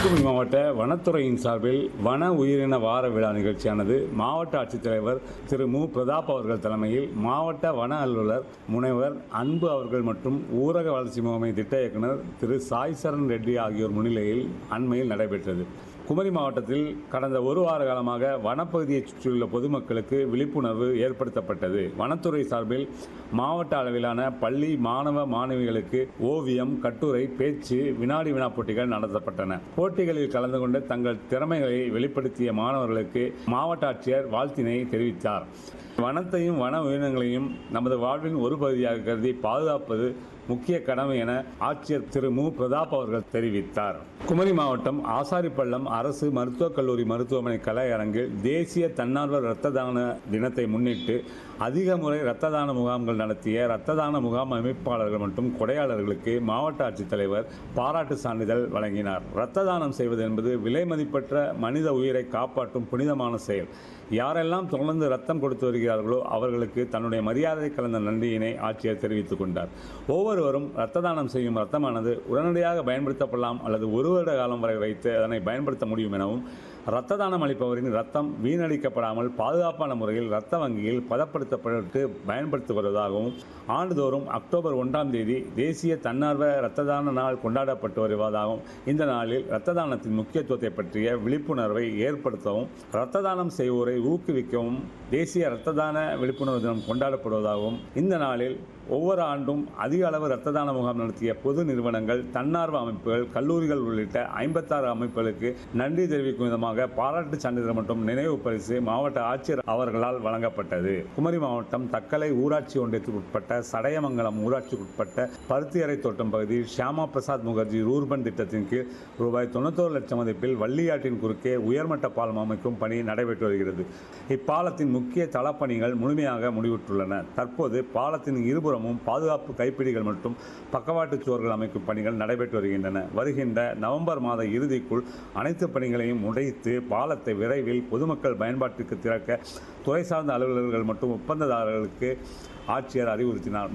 கன்னியாகுமரி மாவட்ட வனத்துறையின் சார்பில் வன உயிரின வார விழா நிகழ்ச்சியானது மாவட்ட ஆட்சித்தலைவர் திரு மு பிரதாப் அவர்கள் தலைமையில் மாவட்ட வன அலுவலர் முனைவர் அன்பு அவர்கள் மற்றும் ஊரக வளர்ச்சி முகமை திட்ட இயக்குனர் திரு சாய் சரண் ரெட்டி ஆகியோர் முன்னிலையில் அண்மையில் நடைபெற்றது குமரி மாவட்டத்தில் கடந்த ஒரு வார காலமாக வனப்பகுதியைச் சுற்றியுள்ள பொதுமக்களுக்கு விழிப்புணர்வு ஏற்படுத்தப்பட்டது வனத்துறை சார்பில் மாவட்ட அளவிலான பள்ளி மாணவ மாணவிகளுக்கு ஓவியம் கட்டுரை பேச்சு வினாடி வினா போட்டிகள் நடத்தப்பட்டன போட்டிகளில் கலந்து கொண்டு தங்கள் திறமைகளை வெளிப்படுத்திய மாணவர்களுக்கு மாவட்ட ஆட்சியர் வாழ்த்தினை தெரிவித்தார் வனத்தையும் வன உயிரினங்களையும் நமது வாழ்வின் ஒரு பகுதியாக கருதி பாதுகாப்பது முக்கிய கடமை என ஆட்சியர் திரு மு பிரதாப் அவர்கள் தெரிவித்தார் குமரி மாவட்டம் ஆசாரிப்பள்ளம் அரசு மருத்துவக் கல்லூரி மருத்துவமனை கலையரங்கில் தேசிய தன்னார்வ இரத்த தான தினத்தை முன்னிட்டு அதிக முறை இரத்த தான முகாம்கள் நடத்திய இரத்த தான முகாம் அமைப்பாளர்கள் மற்றும் கொடையாளர்களுக்கு மாவட்ட ஆட்சித்தலைவர் பாராட்டு சான்றிதழ் வழங்கினார் இரத்த தானம் செய்வது என்பது விலை மதிப்பற்ற மனித உயிரை காப்பாற்றும் புனிதமான செயல் யாரெல்லாம் தொடர்ந்து ரத்தம் கொடுத்து வருகிறார்களோ அவர்களுக்கு தன்னுடைய மரியாதை கலந்த நன்றியினை ஆட்சியர் தெரிவித்துக் கொண்டார் ஒவ்வொருவரும் இரத்த தானம் செய்யும் ரத்தமானது உடனடியாக பயன்படுத்தப்படலாம் அல்லது ஒரு வருட காலம் வரை வைத்து அதனை பயன்படுத்த முடியும் எனவும் இரத்த தானம் அளிப்பவரின் ரத்தம் வீணடிக்கப்படாமல் பாதுகாப்பான முறையில் இரத்த வங்கியில் பதப்படுத்தப்பட்டு பயன்படுத்தி வருவதாகவும் ஆண்டுதோறும் அக்டோபர் ஒன்றாம் தேதி தேசிய தன்னார்வ இரத்த தான நாள் கொண்டாடப்பட்டு வருவதாகவும் இந்த நாளில் இரத்த தானத்தின் முக்கியத்துவத்தை பற்றிய விழிப்புணர்வை ஏற்படுத்தவும் இரத்த தானம் செய்வோரை ஊக்குவிக்கவும் தேசிய இரத்த தான விழிப்புணர்வு தினம் கொண்டாடப்படுவதாகவும் இந்த நாளில் ஒவ்வொரு ஆண்டும் அதிக அளவு இரத்த தான முகாம் நடத்திய பொது நிறுவனங்கள் தன்னார்வ அமைப்புகள் கல்லூரிகள் உள்ளிட்ட ஐம்பத்தாறு அமைப்புகளுக்கு நன்றி தெரிவிக்கும் விதமாக பாராட்டு சான்றிதழ் மற்றும் நினைவு பரிசு மாவட்ட ஆட்சியர் அவர்களால் வழங்கப்பட்டது குமரி மாவட்டம் தக்கலை ஊராட்சி ஒன்றியத்துக்கு உட்பட்ட சடையமங்கலம் ஊராட்சிக்கு உட்பட்ட பருத்தியறை தோட்டம் பகுதியில் ஷியாமா பிரசாத் முகர்ஜி ரூர்பன் திட்டத்தின் கீழ் ரூபாய் தொண்ணூத்தோரு லட்சம் மதிப்பில் வள்ளியாற்றின் குறுக்கே உயர்மட்ட பாலம் அமைக்கும் பணி நடைபெற்று வருகிறது இப்பாலத்தின் முக்கிய தளப்பணிகள் முழுமையாக முடிவுற்றுள்ளன தற்போது பாலத்தின் இருபுறமும் பாதுகாப்பு கைப்பிடிகள் மற்றும் பக்கவாட்டு சுவர்கள் அமைக்கும் பணிகள் நடைபெற்று வருகின்றன வருகின்ற நவம்பர் மாத இறுதிக்குள் அனைத்து பணிகளையும் முடித்து பாலத்தை விரைவில் பொதுமக்கள் பயன்பாட்டுக்கு திறக்க துறை சார்ந்த அலுவலர்கள் மற்றும் ஒப்பந்ததாரர்களுக்கு ஆட்சியர் அறிவுறுத்தினார்